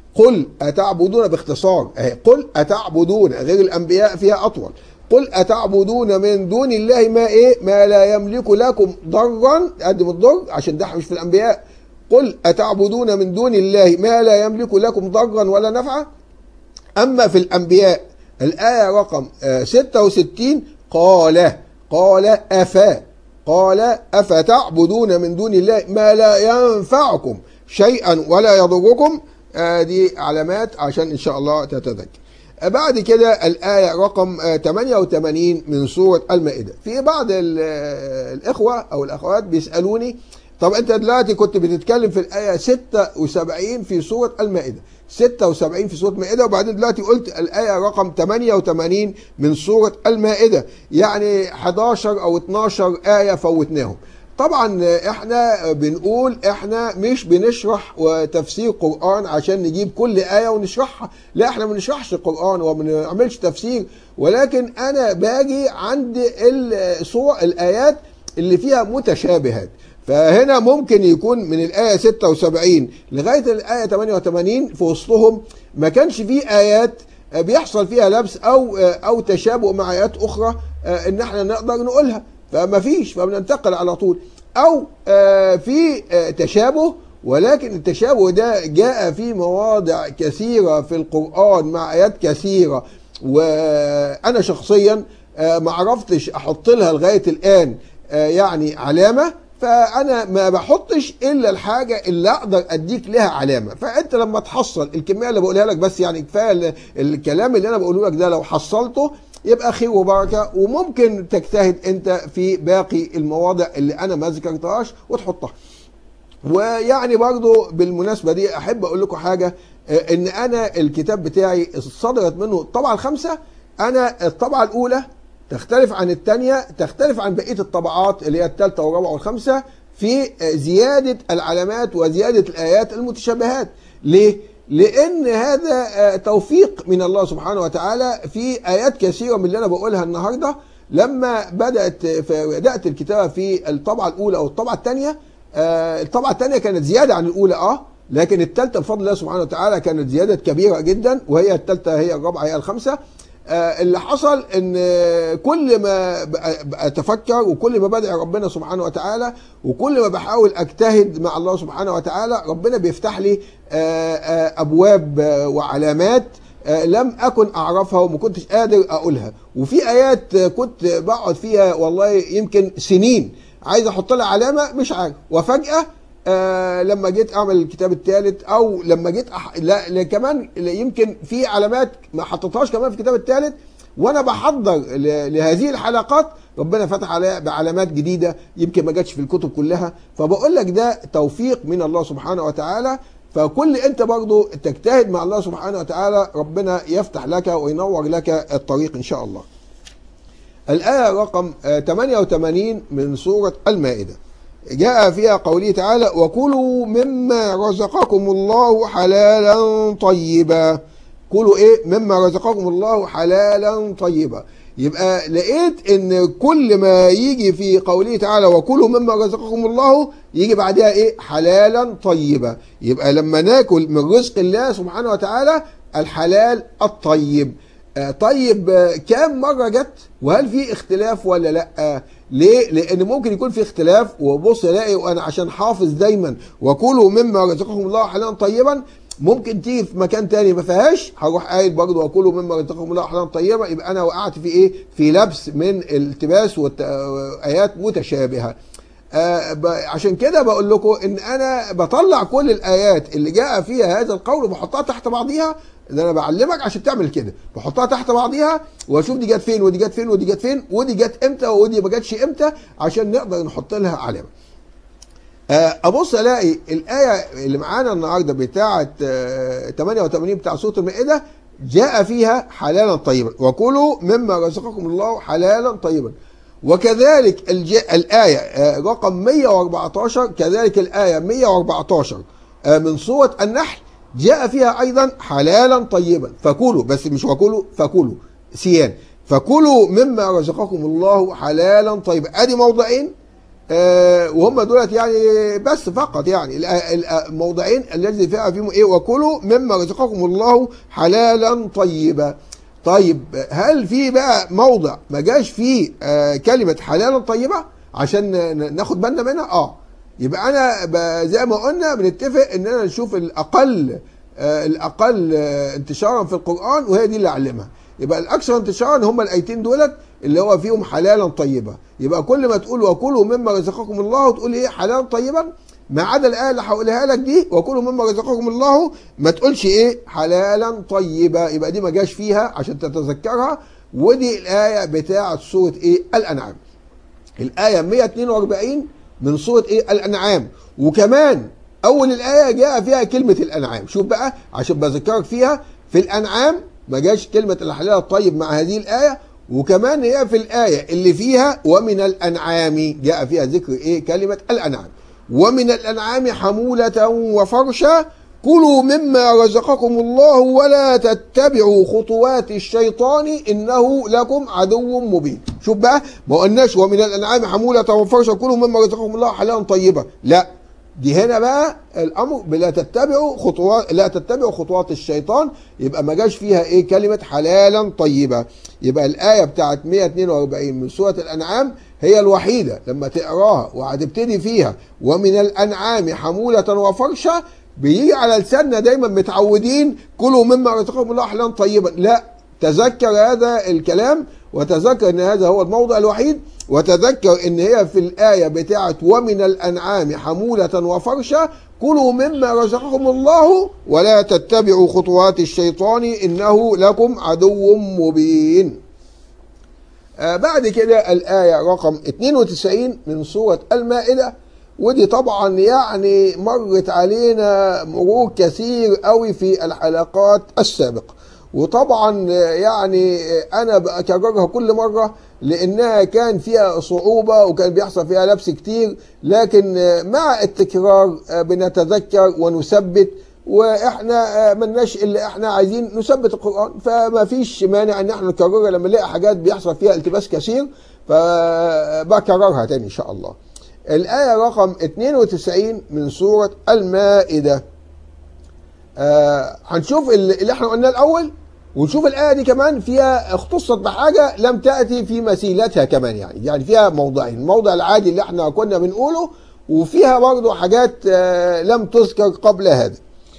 قل أتعبدون باختصار أهي قل أتعبدون غير الأنبياء فيها أطول قل أتعبدون من دون الله ما إيه ما لا يملك لكم ضرا قدم الضر عشان ده مش في الأنبياء قل أتعبدون من دون الله ما لا يملك لكم ضرا ولا نفعا أما في الأنبياء الآية رقم آه، 66 قال قال أفا قال أفتعبدون من دون الله ما لا ينفعكم شيئا ولا يضركم آه، دي علامات عشان إن شاء الله تتذكر آه، بعد كده الآية رقم آه، 88 من سورة المائدة في بعض ال- آه، الإخوة أو الأخوات بيسألوني طب أنت دلوقتي كنت بتتكلم في الآية 76 في سورة المائدة 76 في سورة المائدة وبعدين دلوقتي قلت الآية رقم 88 من سورة المائدة يعني 11 أو 12 آية فوتناهم طبعا احنا بنقول احنا مش بنشرح تفسير قرآن عشان نجيب كل آية ونشرحها لا احنا ما بنشرحش القرآن وما بنعملش تفسير ولكن انا باجي عند الصور الآيات اللي فيها متشابهات فهنا ممكن يكون من الآية 76 لغاية الآية 88 في وسطهم ما كانش فيه آيات بيحصل فيها لبس أو أو تشابه مع آيات أخرى إن احنا نقدر نقولها فما فيش فبننتقل على طول أو في تشابه ولكن التشابه ده جاء في مواضع كثيرة في القرآن مع آيات كثيرة وأنا شخصيا ما عرفتش أحط لها لغاية الآن يعني علامة فانا ما بحطش الا الحاجه اللي اقدر اديك لها علامه فانت لما تحصل الكميه اللي بقولها لك بس يعني كفايه الكلام اللي انا بقوله لك ده لو حصلته يبقى خير وبركه وممكن تجتهد انت في باقي المواضع اللي انا ما ذكرتهاش وتحطها ويعني برضو بالمناسبه دي احب اقول لكم حاجه ان انا الكتاب بتاعي صدرت منه الطبعه الخامسه انا الطبعه الاولى تختلف عن الثانية تختلف عن بقية الطبعات اللي هي الثالثة والرابعة والخامسة في زيادة العلامات وزيادة الآيات المتشابهات ليه؟ لأن هذا توفيق من الله سبحانه وتعالى في آيات كثيرة من اللي أنا بقولها النهاردة لما بدأت بدأت الكتابة في الطبعة الأولى أو الطبعة الثانية الطبعة الثانية كانت زيادة عن الأولى أه لكن الثالثة بفضل الله سبحانه وتعالى كانت زيادة كبيرة جدا وهي الثالثة هي الرابعة هي الخامسة اللي حصل ان كل ما اتفكر وكل ما بدعي ربنا سبحانه وتعالى وكل ما بحاول اجتهد مع الله سبحانه وتعالى ربنا بيفتح لي ابواب وعلامات لم اكن اعرفها وما كنتش قادر اقولها وفي ايات كنت بقعد فيها والله يمكن سنين عايز احط لها علامه مش عارف وفجاه آه لما جيت اعمل الكتاب الثالث او لما جيت أح... لا, لا كمان يمكن في علامات ما حطيتهاش كمان في الكتاب الثالث وانا بحضر ل... لهذه الحلقات ربنا فتح عليها بعلامات جديده يمكن ما جاتش في الكتب كلها فبقول لك ده توفيق من الله سبحانه وتعالى فكل انت برضو تجتهد مع الله سبحانه وتعالى ربنا يفتح لك وينور لك الطريق ان شاء الله. الايه رقم 88 من سوره المائده. جاء فيها قوله تعالى وكلوا مما رزقكم الله حلالا طيبا كلوا ايه مما رزقكم الله حلالا طيبا يبقى لقيت ان كل ما يجي في قوله تعالى وكلوا مما رزقكم الله يجي بعدها ايه حلالا طيبا يبقى لما ناكل من رزق الله سبحانه وتعالى الحلال الطيب طيب كام مرة جت وهل في اختلاف ولا لا ليه لان ممكن يكون في اختلاف وبص الاقي وانا عشان حافظ دايما وكلوا مما رزقكم الله حلالا طيبا ممكن تيجي في مكان تاني ما فيهاش هروح قايل برضه وكلوا مما رزقكم الله حلالا طيبا يبقى انا وقعت في ايه في لبس من التباس وايات متشابهه آه عشان كده بقول لكم ان انا بطلع كل الايات اللي جاء فيها هذا القول وبحطها تحت بعضيها ده انا بعلمك عشان تعمل كده بحطها تحت بعضيها واشوف دي جت فين ودي جت فين ودي جت فين ودي جت امتى ودي ما جاتش امتى عشان نقدر نحط لها علامه آه ابص الاقي الايه اللي معانا النهارده بتاعه آه 88 بتاع سوره المائده جاء فيها حلالا طيبا وكلوا مما رزقكم الله حلالا طيبا وكذلك الآية رقم 114 كذلك الآية 114 من سورة النحل جاء فيها أيضا حلالا طيبا فكلوا بس مش وكلوا فكلوا سيان فكلوا مما رزقكم الله حلالا طيبا ادي موضعين آه وهم دولت يعني بس فقط يعني الآ- الآ- الموضعين الذي فيها فيهم ايه وكلوا مما رزقكم الله حلالا طيبا طيب هل في بقى موضع ما جاش فيه آه كلمه حلالا طيبه عشان ن- ناخد بالنا منها اه يبقى انا ب- زي ما قلنا بنتفق اننا نشوف الاقل آه الاقل آه انتشارا في القران وهي دي اللي اعلمها يبقى الاكثر انتشارا هم الايتين دولت اللي هو فيهم حلالا طيبا يبقى كل ما تقول وكلوا مما رزقكم الله وتقول ايه حلالا طيبا ما عدا الايه اللي هقولها لك دي وكلوا مما رزقكم الله ما تقولش ايه حلالا طيبا يبقى دي ما جاش فيها عشان تتذكرها ودي الايه بتاعه سوره ايه الانعام الآية 142 من سورة إيه الأنعام وكمان أول الآية جاء فيها كلمة الأنعام شوف بقى عشان بذكرك فيها في الأنعام ما جاش كلمة الحلال الطيب مع هذه الآية وكمان هي في الآية اللي فيها ومن الأنعام جاء فيها ذكر إيه كلمة الأنعام ومن الأنعام حمولة وفرشا كلوا مما رزقكم الله ولا تتبعوا خطوات الشيطان انه لكم عدو مبين شوف بقى ما قلناش ومن الانعام حمولة وفرشا كلوا مما رزقكم الله حلالا طيبا لا دي هنا بقى الامر بلا تتبعوا خطوات لا تتبعوا خطوات الشيطان يبقى ما جاش فيها ايه كلمه حلالا طيبه يبقى الايه بتاعت 142 من سوره الانعام هي الوحيده لما تقراها وهتبتدي فيها ومن الانعام حموله وفرشا بيجي على لساننا دايما متعودين كلوا مما رزقكم الله حلالا طيبا لا تذكر هذا الكلام وتذكر ان هذا هو الموضع الوحيد وتذكر ان هي في الايه بتاعت ومن الانعام حموله وفرشا كلوا مما رزقكم الله ولا تتبعوا خطوات الشيطان انه لكم عدو مبين آه بعد كده الآية رقم 92 من سورة المائدة ودي طبعا يعني مرت علينا مرور كثير قوي في الحلقات السابقة وطبعا يعني انا بكررها كل مره لانها كان فيها صعوبه وكان بيحصل فيها لبس كتير لكن مع التكرار بنتذكر ونثبت واحنا ملناش الا احنا عايزين نثبت القران فما فيش مانع ان احنا نكررها لما نلاقي حاجات بيحصل فيها التباس كثير فبكررها تاني ان شاء الله. الايه رقم 92 من سوره المائده. آه هنشوف اللي احنا قلناه الاول ونشوف الآية دي كمان فيها اختصت بحاجة لم تأتي في مثيلتها كمان يعني يعني فيها موضعين الموضع العادي اللي احنا كنا بنقوله وفيها برضه حاجات آه لم تذكر قبل هذا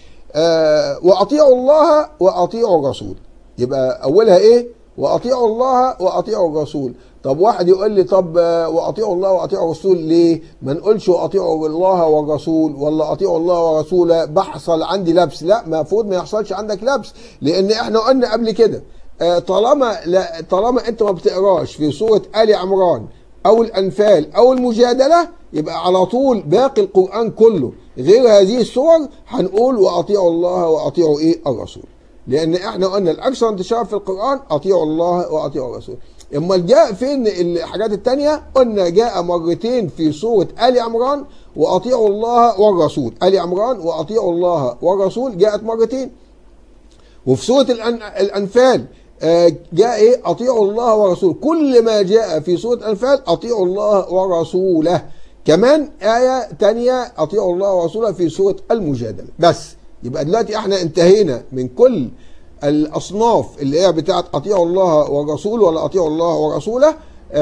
آه وأطيعوا الله وأطيعوا الرسول يبقى أولها إيه وأطيعوا الله وأطيعوا الرسول طب واحد يقول لي طب واطيعوا الله واطيعوا الرسول ليه؟ ما نقولش واطيعوا الله والرسول ولا اطيعوا الله ورسوله بحصل عندي لبس، لا المفروض ما يحصلش عندك لبس لان احنا قلنا قبل كده طالما لا طالما انت ما بتقراش في سوره ال عمران او الانفال او المجادله يبقى على طول باقي القران كله غير هذه السور هنقول واطيعوا الله واطيعوا ايه الرسول. لان احنا قلنا الاكثر انتشار في القران اطيعوا الله واطيعوا الرسول. امال جاء فين الحاجات التانية قلنا جاء مرتين في سورة آل عمران وأطيعوا الله والرسول آل عمران وأطيعوا الله والرسول جاءت مرتين وفي سورة الأنفال جاء إيه أطيعوا الله ورسوله كل ما جاء في سورة الأنفال أطيعوا الله ورسوله كمان آية تانية أطيعوا الله ورسوله في سورة المجادلة بس يبقى دلوقتي احنا انتهينا من كل الاصناف اللي هي بتاعت اطيعوا الله والرسول ولا اطيعوا الله ورسوله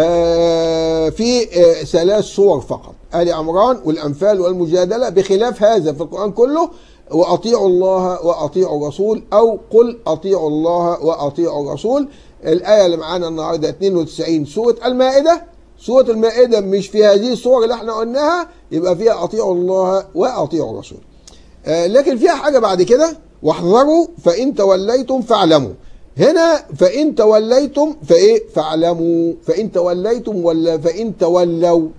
في ثلاث صور فقط ال عمران والانفال والمجادله بخلاف هذا في القران كله واطيعوا الله واطيعوا الرسول او قل اطيعوا الله واطيعوا الرسول الايه اللي معانا النهارده 92 سوره المائده سوره المائده مش في هذه الصور اللي احنا قلناها يبقى فيها اطيعوا الله واطيعوا الرسول لكن فيها حاجه بعد كده واحذروا فإن توليتم فاعلموا هنا فإن توليتم فإيه فاعلموا فإن توليتم ولا فإن تولوا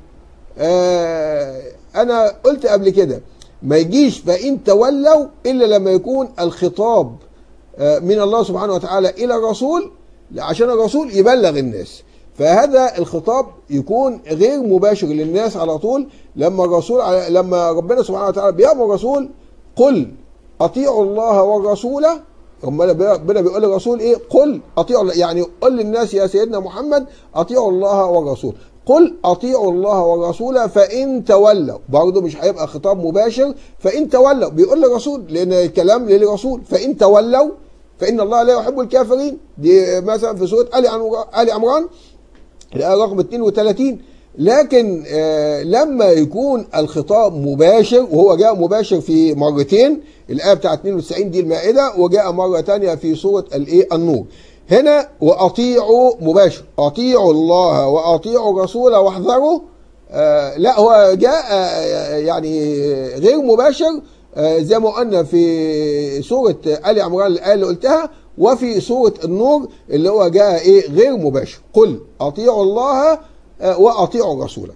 آه أنا قلت قبل كده ما يجيش فإن تولوا إلا لما يكون الخطاب آه من الله سبحانه وتعالى إلى الرسول عشان الرسول يبلغ الناس فهذا الخطاب يكون غير مباشر للناس على طول لما الرسول لما ربنا سبحانه وتعالى بيأمر الرسول قل اطيعوا الله والرسول ربنا بيقول للرسول ايه قل اطيعوا يعني قل للناس يا سيدنا محمد اطيعوا الله والرسول قل اطيعوا الله والرسول فان تولوا برضه مش هيبقى خطاب مباشر فان تولوا بيقول للرسول لان الكلام للرسول فان تولوا فان الله لا يحب الكافرين دي مثلا في سوره ال عمران ال عمران الايه رقم 32 لكن آه لما يكون الخطاب مباشر وهو جاء مباشر في مرتين الايه بتاعه 92 دي المائده وجاء مره ثانيه في سوره الايه النور هنا واطيعوا مباشر اطيعوا الله واطيعوا الرسول واحذروا آه لا هو جاء آه يعني غير مباشر آه زي ما قلنا في سوره ال عمران الايه اللي قلتها وفي سوره النور اللي هو جاء ايه غير مباشر قل اطيعوا الله واطيعوا الرسول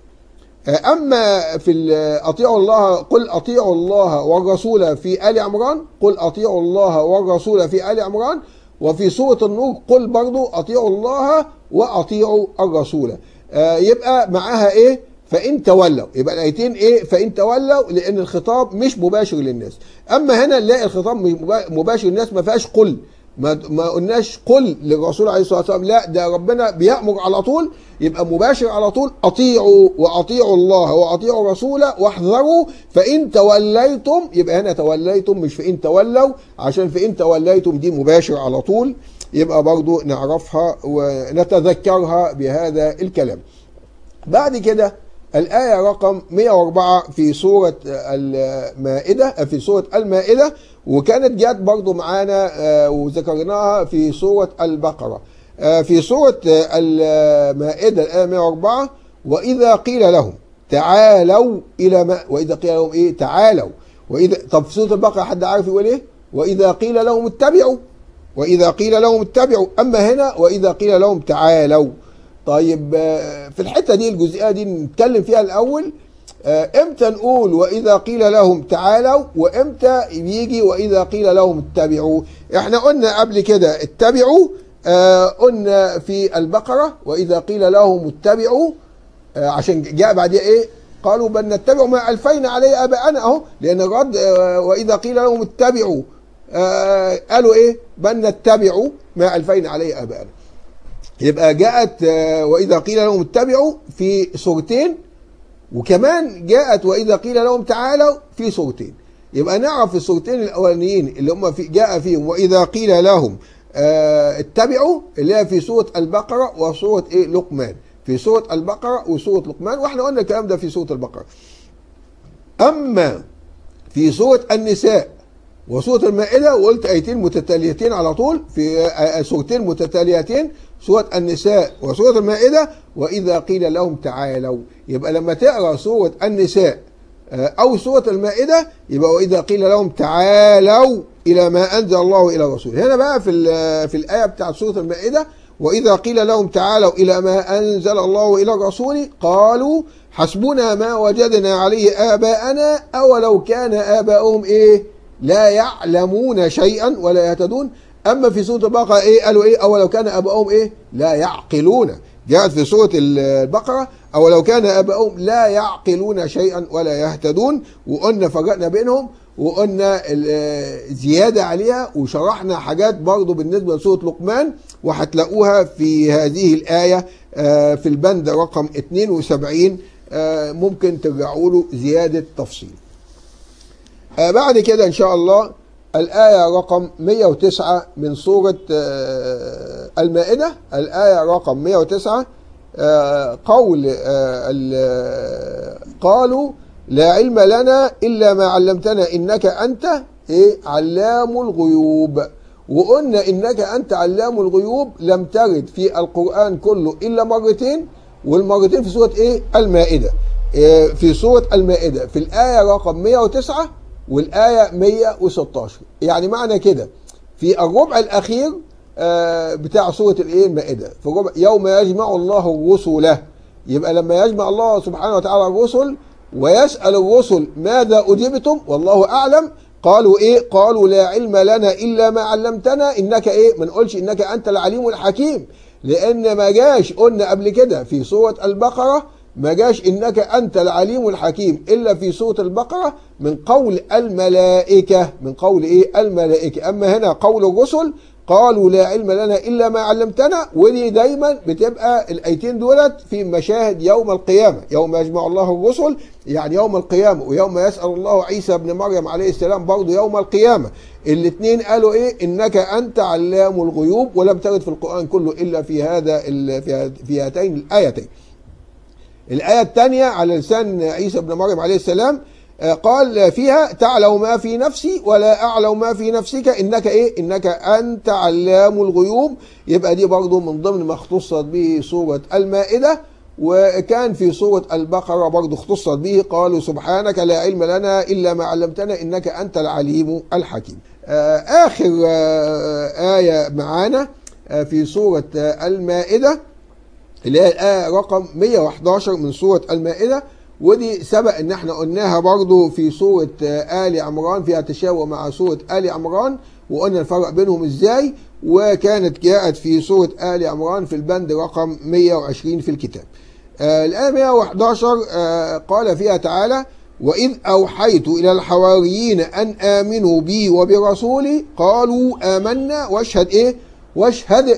اما في اطيعوا الله قل اطيعوا الله والرسول في ال عمران قل اطيعوا الله والرسول في ال عمران وفي سوره النور قل برضو اطيعوا الله واطيعوا الرسول يبقى معاها ايه فان تولوا يبقى الايتين ايه فان تولوا لان الخطاب مش مباشر للناس اما هنا نلاقي الخطاب مباشر للناس ما فيهاش قل ما ما قلناش قل للرسول عليه الصلاه والسلام لا ده ربنا بيامر على طول يبقى مباشر على طول اطيعوا واطيعوا الله واطيعوا الرسول واحذروا فان توليتم يبقى هنا توليتم مش فان تولوا عشان فان توليتم دي مباشر على طول يبقى برضو نعرفها ونتذكرها بهذا الكلام بعد كده الآية رقم 104 في سورة المائدة في سورة المائدة وكانت جات برضو معانا وذكرناها في سورة البقرة في سورة المائدة الآية 104 وإذا قيل لهم تعالوا إلى ما وإذا قيل لهم إيه تعالوا وإذا طب في سورة البقرة حد عارف يقول إيه وإذا قيل لهم اتبعوا وإذا قيل لهم اتبعوا أما هنا وإذا قيل لهم تعالوا طيب في الحتة دي الجزئية دي نتكلم فيها الأول امتى نقول واذا قيل لهم تعالوا وامتى يجي واذا قيل لهم اتبعوا احنا قلنا قبل كده اتبعوا آه قلنا في البقرة واذا قيل لهم اتبعوا آه عشان جاء بعدها ايه قالوا بل نتبع ما الفينا عليه اباءنا اهو لان الرد آه واذا قيل لهم اتبعوا آه قالوا ايه بل نتبع ما الفينا عليه اباءنا يبقى جاءت آه واذا قيل لهم اتبعوا في سورتين وكمان جاءت واذا قيل لهم تعالوا في سورتين يبقى نعرف في السورتين الاولانيين اللي هم في جاء فيهم واذا قيل لهم آه اتبعوا اللي هي في سوره البقره وسوره ايه لقمان في سوره البقره وسوره لقمان واحنا قلنا الكلام ده في سوره البقره اما في سوره النساء وسوره المائده وقلت ايتين متتاليتين على طول في سورتين متتاليتين سورة النساء وسورة المائدة وإذا قيل لهم تعالوا يبقى لما تقرأ سورة النساء أو سورة المائدة يبقى وإذا قيل لهم تعالوا إلى ما أنزل الله إلى الرسول هنا بقى في في الآية بتاعت سورة المائدة وإذا قيل لهم تعالوا إلى ما أنزل الله إلى الرسول قالوا حسبنا ما وجدنا عليه آباءنا أولو كان آباؤهم إيه لا يعلمون شيئا ولا يهتدون اما في سوره البقره ايه قالوا ايه اولو كان اباؤهم ايه لا يعقلون جاءت في سوره البقره اولو كان اباؤهم لا يعقلون شيئا ولا يهتدون وقلنا فرقنا بينهم وقلنا زياده عليها وشرحنا حاجات برضو بالنسبه لسوره لقمان وهتلاقوها في هذه الايه في البند رقم 72 ممكن ترجعوا له زياده تفصيل بعد كده ان شاء الله الآية رقم 109 من سورة المائدة الآية رقم 109 قول قالوا لا علم لنا إلا ما علمتنا إنك أنت إيه علام الغيوب وقلنا إنك أنت علام الغيوب لم ترد في القرآن كله إلا مرتين والمرتين في سورة إيه المائدة إيه في سورة المائدة في الآية رقم 109 والآية 116 يعني معنى كده في الربع الأخير بتاع سورة الإيه المائدة في الربع يوم يجمع الله الرسل يبقى لما يجمع الله سبحانه وتعالى الرسل ويسأل الرسل ماذا أجبتم والله أعلم قالوا إيه قالوا لا علم لنا إلا ما علمتنا إنك إيه ما نقولش إنك أنت العليم الحكيم لأن ما جاش قلنا قبل كده في سورة البقرة ما جاش انك انت العليم الحكيم الا في سوره البقره من قول الملائكه من قول ايه الملائكه اما هنا قول الرسل قالوا لا علم لنا الا ما علمتنا ودي دايما بتبقى الايتين دولت في مشاهد يوم القيامه يوم يجمع الله الرسل يعني يوم القيامه ويوم يسال الله عيسى ابن مريم عليه السلام برضه يوم القيامه الاثنين قالوا ايه انك انت علام الغيوب ولم ترد في القران كله الا في هذا ال- في هات- في هاتين الايتين الآية الثانية على لسان عيسى بن مريم عليه السلام آه، قال فيها تعلم ما في نفسي ولا أعلم ما في نفسك إنك إيه إنك أنت علام الغيوب يبقى دي برضو من ضمن ما اختصت به سورة المائدة وكان في سورة البقرة برضو اختصت به قالوا سبحانك لا علم لنا إلا ما علمتنا إنك أنت العليم الحكيم آه، آخر آه، آية معانا آه، في سورة آه، المائدة اللي هي الآية رقم 111 من سورة المائدة ودي سبق ان احنا قلناها برضو في سورة آه، آل عمران فيها تشابه مع سورة آل عمران وقلنا الفرق بينهم ازاي وكانت جاءت في سورة آل عمران في البند رقم 120 في الكتاب آه، الآية 111 آه، قال فيها تعالى وإذ أوحيت إلى الحواريين أن آمنوا بي وبرسولي قالوا آمنا واشهد إيه واشهد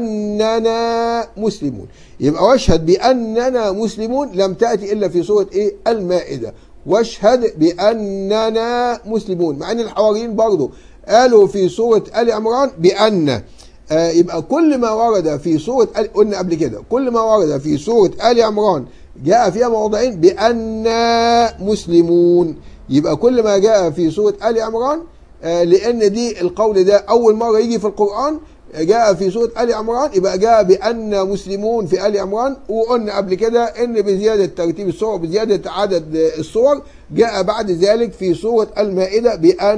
بأننا مسلمون يبقى واشهد بأننا مسلمون لم تأتي إلا في سورة إيه المائدة واشهد بأننا مسلمون مع أن الحواريين برضو قالوا في سورة آل عمران بأن آه يبقى كل ما ورد في سورة آل قلنا قبل كده كل ما ورد في سورة آل عمران جاء فيها موضعين بأننا مسلمون يبقى كل ما جاء في سورة آل عمران آه لأن دي القول ده أول مرة يجي في القرآن جاء في سورة آل عمران يبقى جاء بأن مسلمون في آل عمران وقلنا قبل كده إن بزيادة ترتيب السور بزيادة عدد السور جاء بعد ذلك في سورة المائدة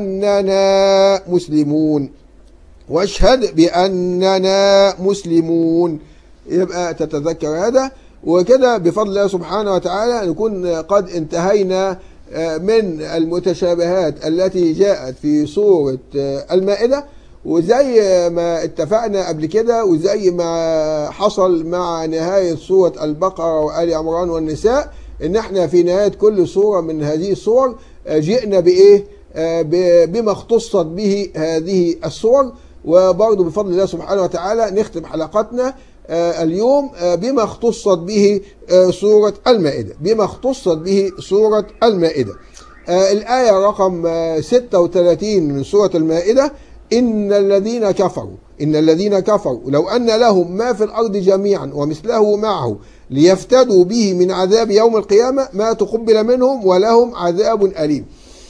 بأننا مسلمون واشهد بأننا مسلمون يبقى تتذكر هذا وكده بفضل الله سبحانه وتعالى نكون قد انتهينا من المتشابهات التي جاءت في سورة المائدة وزي ما اتفقنا قبل كده وزي ما حصل مع نهاية سورة البقرة وآل عمران والنساء ان احنا في نهاية كل سورة من هذه السور جئنا بإيه بما اختصت به هذه السور وبرضه بفضل الله سبحانه وتعالى نختم حلقتنا اليوم بما اختصت به سورة المائدة بما اختصت به سورة المائدة الآية رقم 36 من سورة المائدة إن الذين كفروا إن الذين كفروا لو أن لهم ما في الأرض جميعا ومثله معه ليفتدوا به من عذاب يوم القيامة ما تقبل منهم ولهم عذاب أليم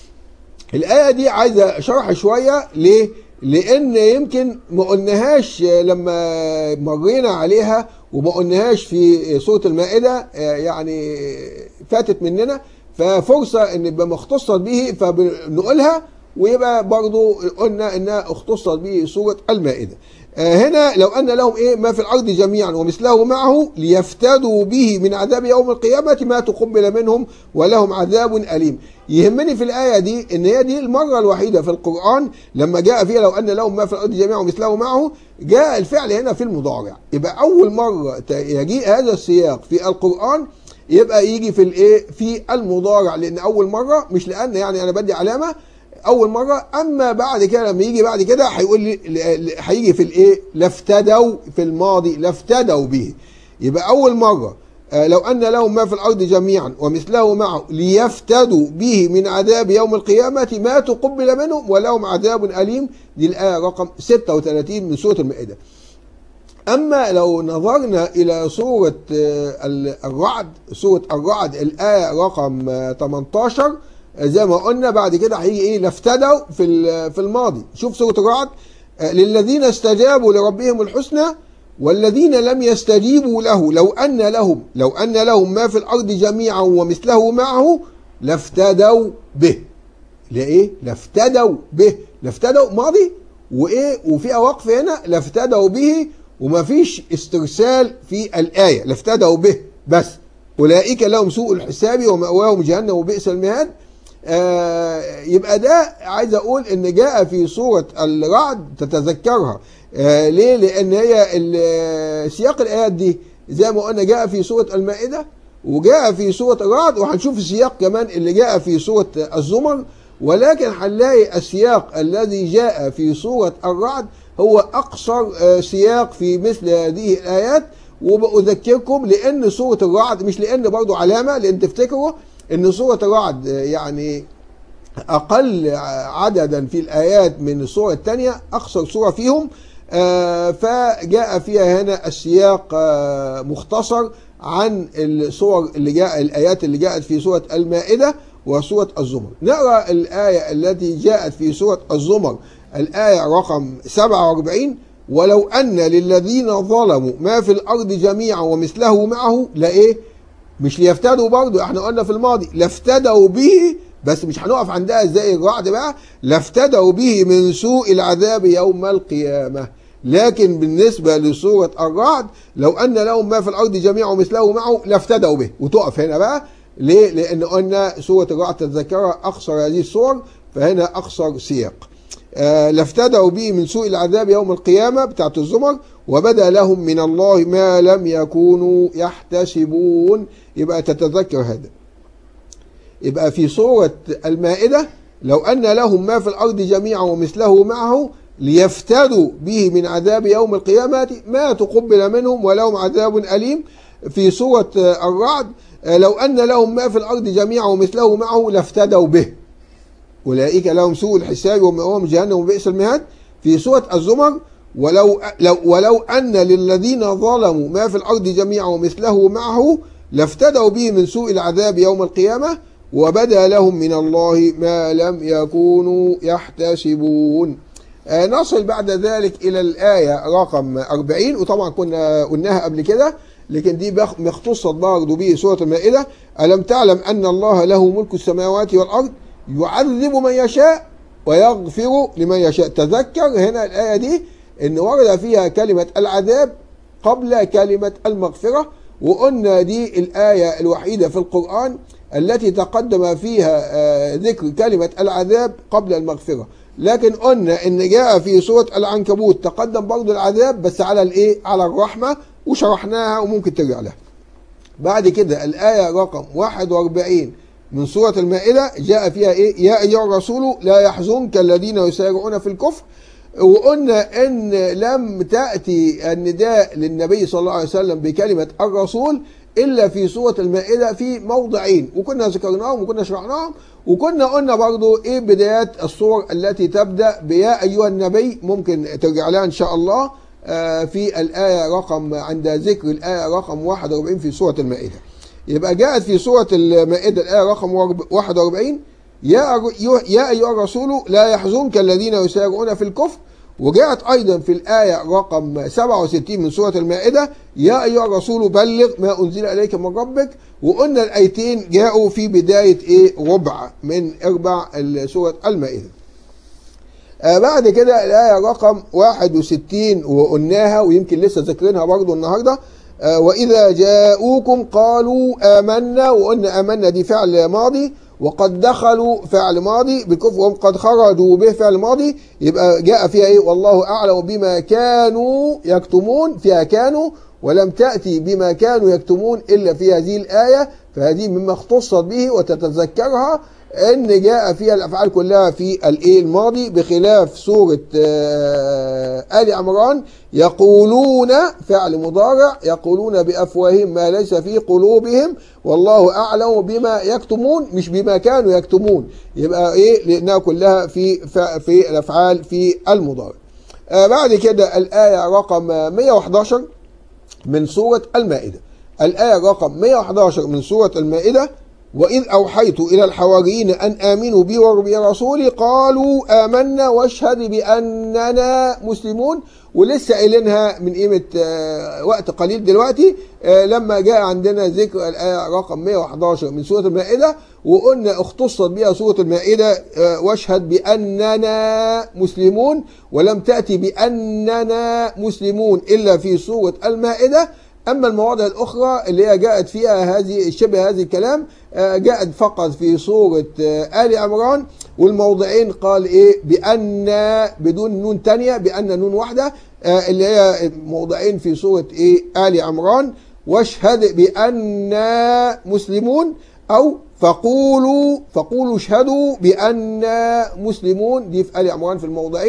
الآية دي عايزة شرح شوية ليه؟ لأن يمكن ما قلناهاش لما مرينا عليها وما قلناهاش في سورة المائدة يعني فاتت مننا ففرصة ان يبقى مختصة به فبنقولها ويبقى برضو قلنا انها اختصت به سورة المائدة هنا لو ان لهم ايه ما في الارض جميعا ومثله معه ليفتدوا به من عذاب يوم القيامة ما تقبل منهم ولهم عذاب أليم يهمني في الآية دي ان هي دي المرة الوحيدة في القرآن لما جاء فيها لو ان لهم ما في الارض جميعا ومثله معه جاء الفعل هنا في المضارع يبقى اول مرة يجيء هذا السياق في القرآن يبقى يجي في الايه في المضارع لان اول مرة مش لان يعني انا بدي علامة اول مره اما بعد كده لما يجي بعد كده هيقول لي هيجي في الايه لافتدوا في الماضي لافتدوا به يبقى اول مره لو ان لهم ما في الارض جميعا ومثله معه ليفتدوا به من عذاب يوم القيامه ما تقبل منهم ولهم عذاب اليم دي الايه رقم 36 من سوره المائده اما لو نظرنا الى سوره الرعد سوره الرعد الايه رقم 18 زي ما قلنا بعد كده هيجي ايه لافتدوا في في الماضي شوف سوره الرعد للذين استجابوا لربهم الحسنى والذين لم يستجيبوا له لو ان لهم لو ان لهم ما في الارض جميعا ومثله معه لافتدوا به لايه لافتدوا به لافتدوا ماضي وايه وفيها وقف هنا لافتدوا به ومفيش استرسال في الايه لافتدوا به بس اولئك لهم سوء الحساب ومأواهم جهنم وبئس المهاد آه يبقى ده عايز اقول ان جاء في سورة الرعد تتذكرها آه ليه لان هي سياق الايات دي زي ما قلنا جاء في سورة المائدة وجاء في سورة الرعد وهنشوف السياق كمان اللي جاء في سورة الزمر ولكن هنلاقي السياق الذي جاء في سورة الرعد هو أقصر آه، سياق في مثل هذه الآيات وبأذكركم لأن سورة الرعد مش لأن برضو علامة لأن تفتكروا أن سورة الرعد آه، يعني أقل عددا في الآيات من السورة الثانية أقصر سورة فيهم آه، فجاء فيها هنا السياق آه، مختصر عن الصور اللي جاء الآيات اللي جاءت في سورة المائدة وسورة الزمر نقرأ الآية التي جاءت في سورة الزمر الآية رقم 47 ولو أن للذين ظلموا ما في الأرض جميعا ومثله معه لإيه مش ليفتدوا برضه احنا قلنا في الماضي لافتدوا به بس مش هنقف عندها زي الرعد بقى لافتدوا به من سوء العذاب يوم القيامة لكن بالنسبة لسورة الرعد لو أن لهم ما في الأرض جميعا ومثله معه لافتدوا به وتقف هنا بقى ليه؟ لأن قلنا سورة الرعد تتذكرها أقصر هذه السور فهنا أقصر سياق آه لافتدوا به من سوء العذاب يوم القيامة بتاعت الزمر وبدا لهم من الله ما لم يكونوا يحتسبون يبقى تتذكر هذا يبقى في سورة المائدة لو أن لهم ما في الأرض جميعا ومثله معه ليفتدوا به من عذاب يوم القيامة ما تقبل منهم ولهم عذاب أليم في سورة الرعد لو أن لهم ما في الأرض جميعا ومثله معه لافتدوا به أولئك لهم سوء الحساب ومأواهم جهنم وبئس المهاد في سورة الزمر ولو لو ولو أن للذين ظلموا ما في الأرض جميعا ومثله معه لافتدوا به من سوء العذاب يوم القيامة وبدا لهم من الله ما لم يكونوا يحتسبون آه نصل بعد ذلك إلى الآية رقم 40 وطبعا كنا قلناها قبل كده لكن دي مختصت برضه به سورة المائدة ألم تعلم أن الله له ملك السماوات والأرض يعذب من يشاء ويغفر لمن يشاء تذكر هنا الآية دي إن ورد فيها كلمة العذاب قبل كلمة المغفرة وقلنا دي الآية الوحيدة في القرآن التي تقدم فيها ذكر كلمة العذاب قبل المغفرة لكن قلنا ان جاء في سورة العنكبوت تقدم برضه العذاب بس على الايه على الرحمة وشرحناها وممكن ترجع لها بعد كده الآية رقم 41 من سورة المائدة جاء فيها ايه يا ايها الرسول لا يحزنك الذين يسارعون في الكفر وقلنا ان لم تأتي النداء للنبي صلى الله عليه وسلم بكلمة الرسول إلا في سورة المائدة في موضعين وكنا ذكرناهم وكنا شرحناهم وكنا قلنا برضو إيه بدايات الصور التي تبدأ بيا أيها النبي ممكن ترجع لها إن شاء الله في الآية رقم عند ذكر الآية رقم 41 في سورة المائدة يبقى جاءت في سورة المائدة الآية رقم 41 يا يا أيها الرسول لا يحزنك الذين يسارعون في الكفر وجاءت أيضا في الآية رقم 67 من سورة المائدة يا أيها الرسول بلغ ما أنزل إليك من ربك وقلنا الآيتين جاءوا في بداية إيه ربع من أربع سورة المائدة آه بعد كده الآية رقم 61 وقلناها ويمكن لسه ذاكرينها برضو النهاردة آه وإذا جاءوكم قالوا آمنا وقلنا آمنا دي فعل ماضي وقد دخلوا فعل ماضي بالكفر وهم قد خرجوا به فعل ماضي يبقى جاء فيها ايه والله اعلم بما كانوا يكتمون فيها كانوا ولم تأتي بما كانوا يكتمون إلا في هذه الآية فهذه مما اختصت به وتتذكرها أن جاء فيها الأفعال كلها في الإيه الماضي بخلاف سورة آل عمران يقولون فعل مضارع يقولون بأفواههم ما ليس في قلوبهم والله أعلم بما يكتمون مش بما كانوا يكتمون يبقى إيه لأنها كلها في في الأفعال في المضارع آه بعد كده الآية رقم 111 من سورة المائدة الآية رقم 111 من سورة المائدة وإذ أوحيت إلى الحواريين أن آمنوا بي وبرسولي قالوا آمنا واشهد بأننا مسلمون ولسه قايلينها من قيمة وقت قليل دلوقتي لما جاء عندنا ذكر الآية رقم 111 من سورة المائدة وقلنا اختصت بها سورة المائدة واشهد بأننا مسلمون ولم تأتي بأننا مسلمون إلا في سورة المائدة أما المواضع الأخرى اللي هي جاءت فيها هذه شبه هذه الكلام جاءت فقط في سورة آل عمران والموضعين قال إيه بأن بدون نون تانية بأن نون واحدة اللي هي موضعين في سورة إيه آل عمران واشهد بأننا مسلمون أو فقولوا فقولوا اشهدوا بأننا مسلمون دي في آل عمران في الموضعين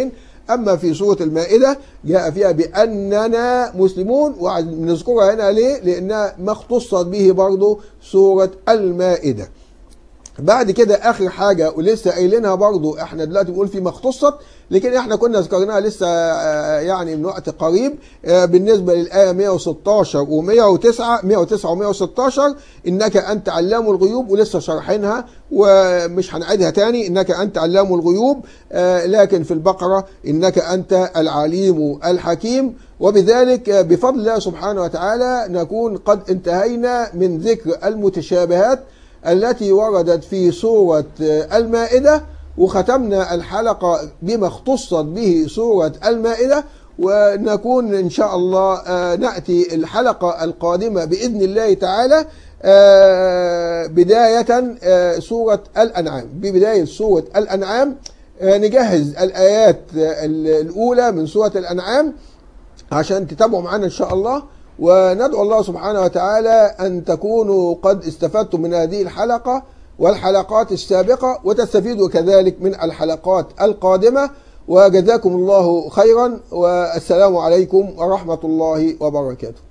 أما في سورة المائدة جاء فيها بأننا مسلمون ونذكرها هنا ليه؟ لأنها ما اختصت به برضه سورة المائدة بعد كده اخر حاجه ولسه قايلينها برضو احنا دلوقتي بنقول في ما اختصت لكن احنا كنا ذكرناها لسه آه، يعني من وقت قريب آه، بالنسبه للايه 116 و109 109 و116 انك انت علام الغيوب ولسه شارحينها ومش هنعيدها تاني انك انت علام الغيوب آه، لكن في البقره انك انت العليم الحكيم وبذلك آه، بفضل الله سبحانه وتعالى نكون قد انتهينا من ذكر المتشابهات التي وردت في سورة المائدة وختمنا الحلقة بما اختصت به سورة المائدة ونكون إن شاء الله آه، نأتي الحلقة القادمة بإذن الله تعالى آه، بداية آه، سورة الأنعام ببداية سورة الأنعام آه، نجهز الآيات آه، الأولى من سورة الأنعام عشان تتابعوا معنا ان شاء الله وندعو الله سبحانه وتعالى ان تكونوا قد استفدتم من هذه الحلقه والحلقات السابقه وتستفيدوا كذلك من الحلقات القادمه وجزاكم الله خيرا والسلام عليكم ورحمه الله وبركاته.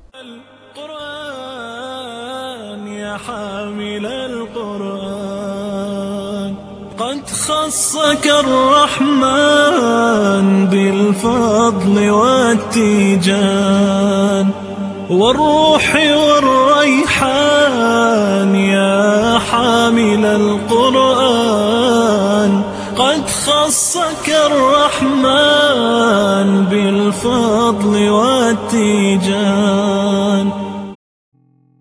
القرآن يا حامل القرآن قد خصك الرحمن بالفضل والتيجان والروح والريحان يا حامل القرآن قد خصك الرحمن بالفضل والتيجان